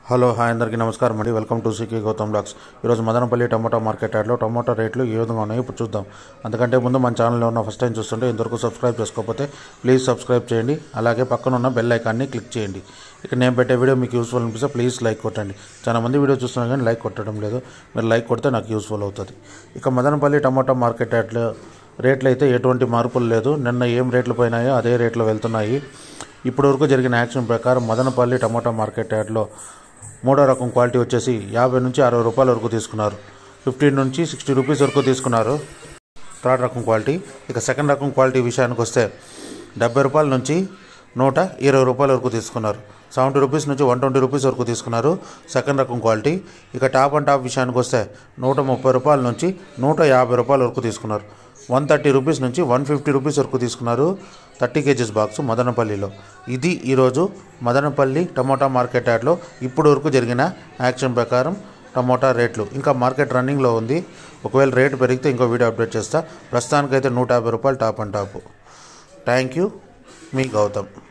hello hi అందరికీ నమస్కారం అండి welcome to CK Gautham blogs ఈరోజు మదనపల్లి టమాటో మార్కెట్ యార్డ్లో టమాటో రేట్లు ఏ విధంగా ఉన్నాయో ఇప్పుడు చూద్దాం అందుకంటే ముందు మన ఛానల్లో ఉన్న ఫస్ట్ టైం చూస్తుంటే ఇంతవరకు సబ్స్క్రైబ్ చేసుకోకపోతే ప్లీజ్ సబ్స్క్రైబ్ చేయండి అలాగే పక్కన ఉన్న బెల్ ఐకాన్ని క్లిక్ చేయండి ఇక నేను పెట్టే వీడియో మీకు యూస్ఫుల్ అనిపిస్తే ప్లీజ్ లైక్ కొట్టండి చాలా మంది వీడియో చూస్తున్నారు కానీ లైక్ కొట్టడం లేదు మీరు లైక్ కొడితే నాకు యూస్ఫుల్ అవుతుంది ఇక మదనపల్లి టమాటో మార్కెట్ యార్డ్లో రేట్లు అయితే ఎటువంటి మార్పులు లేదు నిన్న ఏం రేట్లు పోయినాయో అదే రేట్లు వెళ్తున్నాయి ఇప్పటి వరకు జరిగిన యాక్షన్ ప్రకారం మదనపల్లి టమాటో మార్కెట్ యార్డ్లో మూడో రకం క్వాలిటీ వచ్చేసి యాభై నుంచి అరవై రూపాయల వరకు తీసుకున్నారు ఫిఫ్టీన్ నుంచి సిక్స్టీ రూపీస్ వరకు తీసుకున్నారు థర్డ్ రకం క్వాలిటీ ఇక సెకండ్ రకం క్వాలిటీ విషయానికి వస్తే డెబ్బై రూపాయల నుంచి నూట ఇరవై రూపాయల వరకు తీసుకున్నారు సెవెంటీ రూపీస్ నుంచి వన్ ట్వంటీ రూపీస్ వరకు తీసుకున్నారు సెకండ్ రకం క్వాలిటీ ఇక టాప్ అండ్ టాప్ విషయానికి వస్తే నూట ముప్పై రూపాయల నుంచి నూట యాభై రూపాయల వరకు తీసుకున్నారు వన్ థర్టీ రూపీస్ నుంచి వన్ ఫిఫ్టీ రూపీస్ వరకు తీసుకున్నారు థర్టీ కేజీస్ బాక్స్ మదనపల్లిలో ఇది ఈరోజు మదనపల్లి టమోటా మార్కెట్ యార్డ్లో ఇప్పుడు వరకు జరిగిన యాక్షన్ ప్రకారం టమోటా రేట్లు ఇంకా మార్కెట్ రన్నింగ్లో ఉంది ఒకవేళ రేటు పెరిగితే ఇంకో వీడియో అప్డేట్ చేస్తా ప్రస్తుతానికైతే నూట యాభై రూపాయలు top and top thank you మీ గౌతమ్